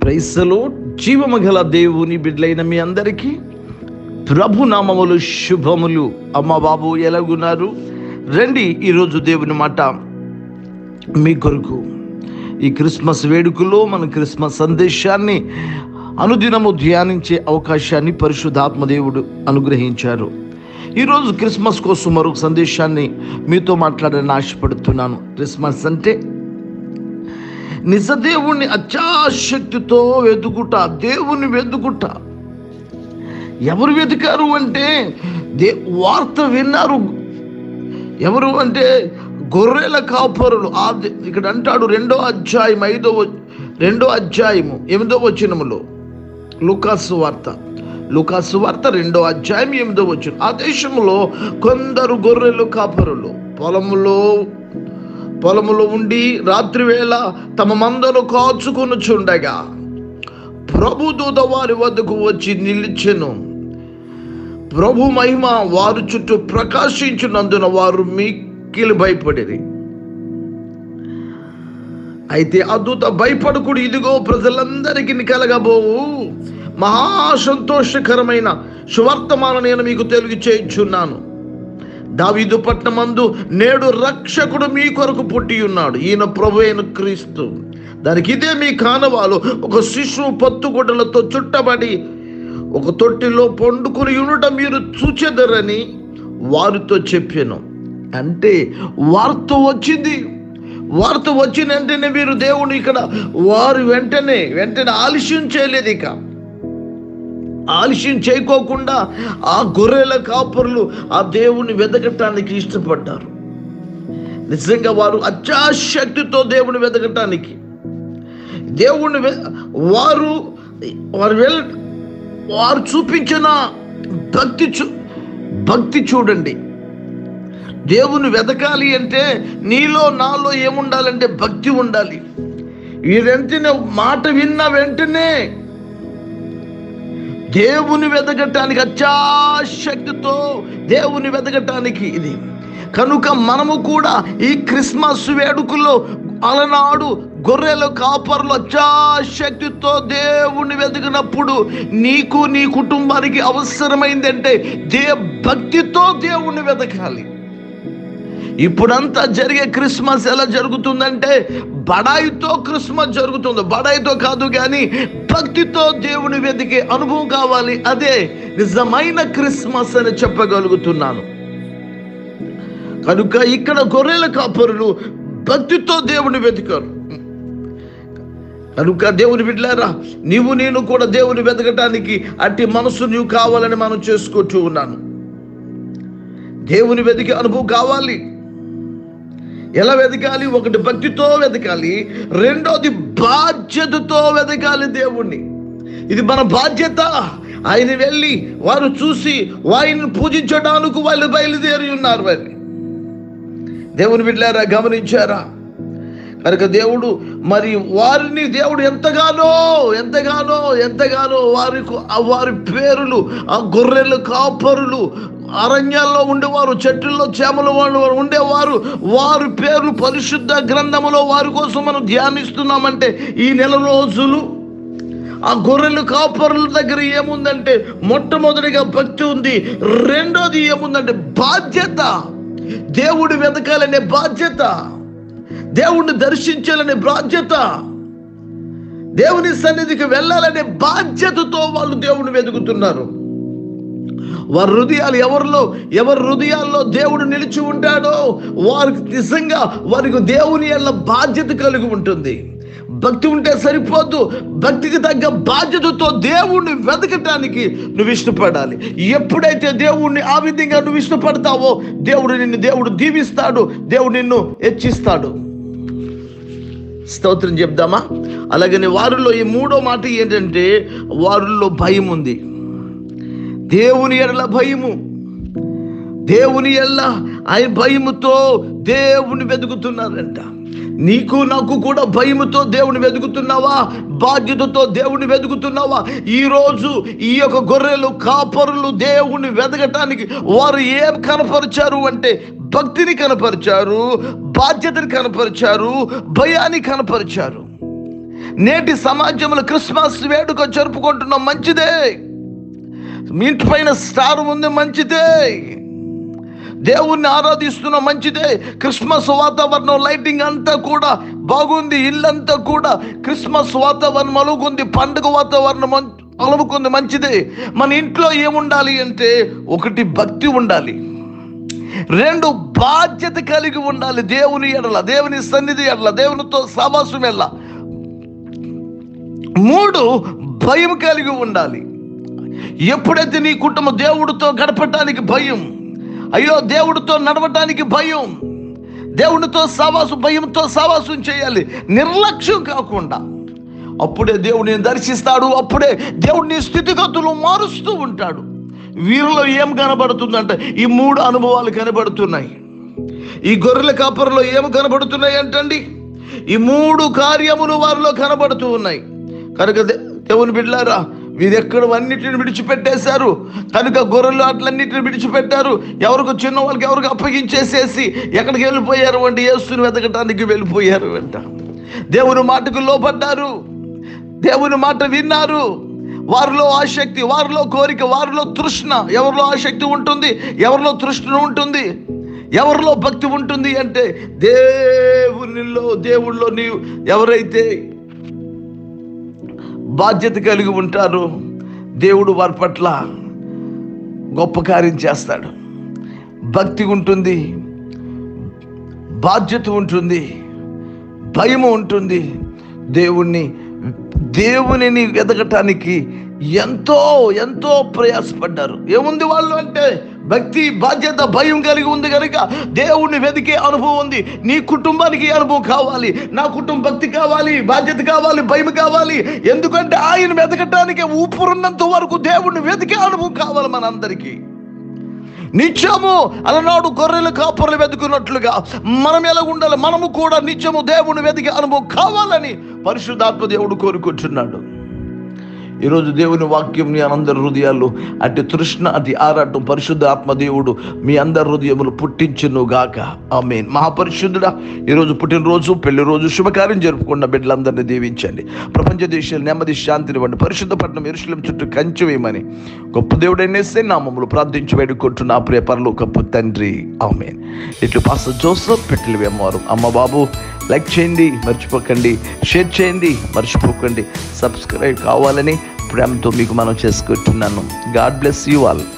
ప్రైసలో జీవము గల దేవుని బిడ్డలైన మీ అందరికీ ప్రభు నామములు శుభములు అమ్మ బాబు ఎలాగున్నారు రండి ఈరోజు దేవుని మాట మీ కొరకు ఈ క్రిస్మస్ వేడుకలో మన క్రిస్మస్ సందేశాన్ని అనుదినము ధ్యానించే అవకాశాన్ని పరిశుద్ధాత్మ దేవుడు అనుగ్రహించారు ఈరోజు క్రిస్మస్ కోసం మరొక సందేశాన్ని మీతో మాట్లాడాలని ఆశపడుతున్నాను క్రిస్మస్ అంటే నిజ దేవుణ్ణి అత్యాశక్తితో వెతుకుట దేవుని వెతుకుట ఎవరు వెతికారు అంటే దే వార్త విన్నారు ఎవరు అంటే గొర్రెల కాపరులు ఆ దే- ఇక్కడ అంటాడు రెండో అధ్యాయం ఐదో వ- రెండో అధ్యాయము ఎనిమిదో వచనములో లుకాసు వార్త లుకాసు వార్త రెండో అధ్యాయం ఎనిమిదో వచ్చిన ఆ దేశంలో కొందరు గొర్రెలు కాపరులు పొలములో పొలములో ఉండి రాత్రి వేళ తమ మందను కాచుకొని చుండగా ప్రభు దూత వారి వద్దకు వచ్చి నిలిచెను ప్రభు మహిమ వారు చుట్టూ ప్రకాశించినందున వారు మిక్కిలి భయపడిరి అయితే ఆ దూత భయపడకుడు ఇదిగో ప్రజలందరికీ కలగబోవు మహా సంతోషకరమైన సువర్తమాన నేను మీకు తెలుగు చేయించున్నాను దావీదు పట్టణమందు నేడు రక్షకుడు మీ కొరకు పుట్టి ఉన్నాడు ఈయన ప్రభు అయిన క్రీస్తు దానికి ఇదే మీ కానవాలు ఒక శిశువు పత్తుగుడ్డలతో చుట్టబడి ఒక తొట్టిలో పండుకుని ఉండుట మీరు చూచెదరని వారితో చెప్పాను అంటే వార్త వచ్చింది వార్త వచ్చిన వెంటనే మీరు దేవుని ఇక్కడ వారు వెంటనే వెంటనే ఆలస్యం చేయలేదు ఇక ఆలస్యం చేయకోకుండా ఆ గొర్రెల కాపరులు ఆ దేవుని వెతకటానికి ఇష్టపడ్డారు నిజంగా వారు అత్యాశక్తితో దేవుని వెతకటానికి దేవుని వె- వారు వారు వెల్ వారు చూపించిన భక్తి చూ భక్తి చూడండి దేవుని వెతకాలి అంటే నీలో నాలో ఏముండాలంటే భక్తి ఉండాలి ఈ వెంటనే మాట విన్న వెంటనే దేవుని వెతకటానికి అత్యాశక్తితో దేవుని వెతకటానికి ఇది కనుక మనము కూడా ఈ క్రిస్మస్ వేడుకల్లో అలనాడు గొర్రెల కాపర్లు అత్యాశక్తితో దేవుని వెతికినప్పుడు నీకు నీ కుటుంబానికి అవసరమైందంటే దే భక్తితో దేవుని వెతకాలి ఇప్పుడంతా జరిగే క్రిస్మస్ ఎలా జరుగుతుందంటే బడాయితో క్రిస్మస్ జరుగుతుంది బడాయితో కాదు కానీ భక్తితో దేవుని వెతికే అనుభవం కావాలి అదే నిజమైన క్రిస్మస్ అని చెప్పగలుగుతున్నాను కనుక ఇక్కడ గొర్రెల కాపరులు భక్తితో దేవుని వెతికారు కనుక దేవుని బిడ్డారా నీవు నేను కూడా దేవుని వెతకటానికి అట్టి మనసు నీవు కావాలని మనం చేసుకుంటూ ఉన్నాను దేవుని వెతికే అనుభవం కావాలి ఎలా వెతకాలి ఒకటి భక్తితో వెతకాలి రెండోది బాధ్యతతో వెతకాలి దేవుణ్ణి ఇది మన బాధ్యత ఆయన వెళ్ళి వారు చూసి వారిని పూజించడానికి వాళ్ళు బయలుదేరి ఉన్నారు వారి దేవుని బిడ్డారా గమనించారా కనుక దేవుడు మరి వారిని దేవుడు ఎంతగానో ఎంతగానో ఎంతగానో వారికి ఆ వారి పేరులు ఆ గొర్రెలు కాపరులు అరణ్యాల్లో ఉండేవారు చెట్టుల్లో చేమల వాళ్ళు ఉండేవారు వారి పేర్లు పరిశుద్ధ గ్రంథములో వారి కోసం మనం ధ్యానిస్తున్నామంటే ఈ నెల రోజులు ఆ గొర్రెలు కాపరుల దగ్గర ఏముందంటే మొట్టమొదటిగా భక్తి ఉంది రెండోది ఏముందంటే బాధ్యత దేవుడు వెతకాలనే బాధ్యత దేవుణ్ణి దర్శించాలనే బాధ్యత దేవుని సన్నిధికి వెళ్ళాలనే బాధ్యతతో వాళ్ళు దేవుని వెతుకుతున్నారు వారి హృదయాలు ఎవరిలో ఎవరి హృదయాల్లో దేవుడు నిలిచి ఉంటాడో వారికి నిజంగా వారికి దేవుని ఎల్ల బాధ్యత కలిగి ఉంటుంది భక్తి ఉంటే సరిపోద్దు భక్తికి తగ్గ బాధ్యతతో దేవుణ్ణి వెతకటానికి నువ్వు ఇష్టపడాలి ఎప్పుడైతే దేవుణ్ణి ఆ విధంగా నువ్వు ఇష్టపడతావో దేవుడు నిన్ను దేవుడు దీవిస్తాడు దేవుడు నిన్ను హెచ్చిస్తాడు స్తోత్రం చెప్దామా అలాగని వారిలో ఈ మూడో మాట ఏంటంటే వారిలో భయం ఉంది దేవుని ఎడల భయము దేవుని ఎల్ల ఆయన భయముతో దేవుని వెతుకుతున్నారంట నీకు నాకు కూడా భయముతో దేవుని వెతుకుతున్నావా బాధ్యతతో దేవుని వెతుకుతున్నావా ఈ రోజు ఈ యొక్క గొర్రెలు కాపరులు దేవుని వెతకటానికి వారు ఏం కనపరిచారు అంటే భక్తిని కనపరిచారు బాధ్యతని కనపరిచారు భయాన్ని కనపరిచారు నేటి సమాజంలో క్రిస్మస్ వేడుక జరుపుకుంటున్నాం మంచిదే మీ ఇంటి పైన స్టార్ ఉంది మంచిదే దేవుణ్ణి ఆరాధిస్తున్న మంచిదే క్రిస్మస్ వాతావరణం లైటింగ్ అంతా కూడా బాగుంది ఇల్లంతా కూడా క్రిస్మస్ వాతావరణం అలుగుంది పండుగ వాతావరణం మం- అలుముకుంది మంచిదే మన ఇంట్లో ఏముండాలి అంటే ఒకటి భక్తి ఉండాలి రెండు బాధ్యత కలిగి ఉండాలి దేవుని ఎడల దేవుని సన్నిధి ఎడల దేవునితో సమాసం ఎడల మూడు భయం కలిగి ఉండాలి ఎప్పుడైతే నీ కుటుంబం దేవుడితో గడపటానికి భయం అయ్యో దేవుడితో నడవటానికి భయం దేవుడితో సావాసం భయంతో సావాసం చేయాలి నిర్లక్ష్యం కాకుండా అప్పుడే దేవుడిని దర్శిస్తాడు అప్పుడే దేవుడిని స్థితిగతులు మారుస్తూ ఉంటాడు వీరిలో ఏం కనబడుతుందంటే ఈ మూడు అనుభవాలు కనబడుతున్నాయి ఈ గొర్రెల కాపరిలో ఏం కనబడుతున్నాయి అంటండి ఈ మూడు కార్యములు వారిలో కనబడుతూ ఉన్నాయి కనుక దే- దేవుని బిడ్డారా వీరు ఎక్కడ అన్నిటిని విడిచిపెట్టేశారు కనుక గొర్రెలు అట్లన్నిటిని విడిచిపెట్టారు ఎవరికి చిన్న వాళ్ళకి ఎవరికి అప్పగించేసేసి ఎక్కడికి వెళ్ళిపోయారు అంటే యేసుని వెతకటానికి వెళ్ళిపోయారు అంట దేవుని మాటకు లోపడ్డారు దేవుని మాట విన్నారు వారిలో ఆసక్తి వారిలో కోరిక వారిలో తృష్ణ ఎవరిలో ఆసక్తి ఉంటుంది ఎవరిలో తృష్ణ ఉంటుంది ఎవరిలో భక్తి ఉంటుంది అంటే దేవునిలో దేవుళ్ళో నీవు ఎవరైతే బాధ్యత కలిగి ఉంటారో దేవుడు వారి పట్ల గొప్ప కార్యం చేస్తాడు భక్తి ఉంటుంది బాధ్యత ఉంటుంది భయం ఉంటుంది దేవుణ్ణి దేవునిని వెతకటానికి ఎంతో ఎంతో ప్రయాసపడ్డారు ఏముంది వాళ్ళు అంటే భక్తి బాధ్యత భయం కలిగి ఉంది కనుక దేవుణ్ణి వెతికే అనుభవం ఉంది నీ కుటుంబానికి ఈ అనుభవం కావాలి నా కుటుంబం భక్తి కావాలి బాధ్యత కావాలి భయం కావాలి ఎందుకంటే ఆయన వెతకటానికి ఊపురున్నంత వరకు దేవుణ్ణి వెతికే అనుభవం కావాలి మనందరికీ నిత్యము అలనాడు గొర్రెలు కాపర్లు వెతుకున్నట్లుగా మనం ఎలా ఉండాలి మనము కూడా నిత్యము దేవుని వెతికే అనుభవం కావాలని పరిశుద్ధాత్మ దేవుడు కోరుకుంటున్నాడు ఈరోజు దేవుని వాక్యం మీ అందరి హృదయాల్లో అటు తృష్ణ అతి ఆరాటం పరిశుద్ధ ఆత్మ దేవుడు మీ అందరి హృదయములు పుట్టించును గాక ఆమె మహాపరిశుద్ధుడా ఈరోజు పుట్టినరోజు పెళ్లి రోజు శుభకార్యం జరుపుకున్న బిడ్డలందరినీ దీవించండి ప్రపంచ దేశాలు నెమ్మది శాంతినివ్వండి పరిశుద్ధ పట్టణం ఎరుశలం చుట్టూ కంచి వేయమని గొప్ప దేవుడైనేస్తే నామములు ప్రార్థించి వేడుకుంటున్న ప్రియ పరలోకపు తండ్రి ఆమె ఇట్లు పాస్టర్ జోసఫ్ పెట్టిలు వేమవారు అమ్మ బాబు లైక్ చేయండి మర్చిపోకండి షేర్ చేయండి మర్చిపోకండి సబ్స్క్రైబ్ కావాలని ప్రేమతో మీకు మనం చేసుకుంటున్నాను గాడ్ బ్లెస్ యూ ఆల్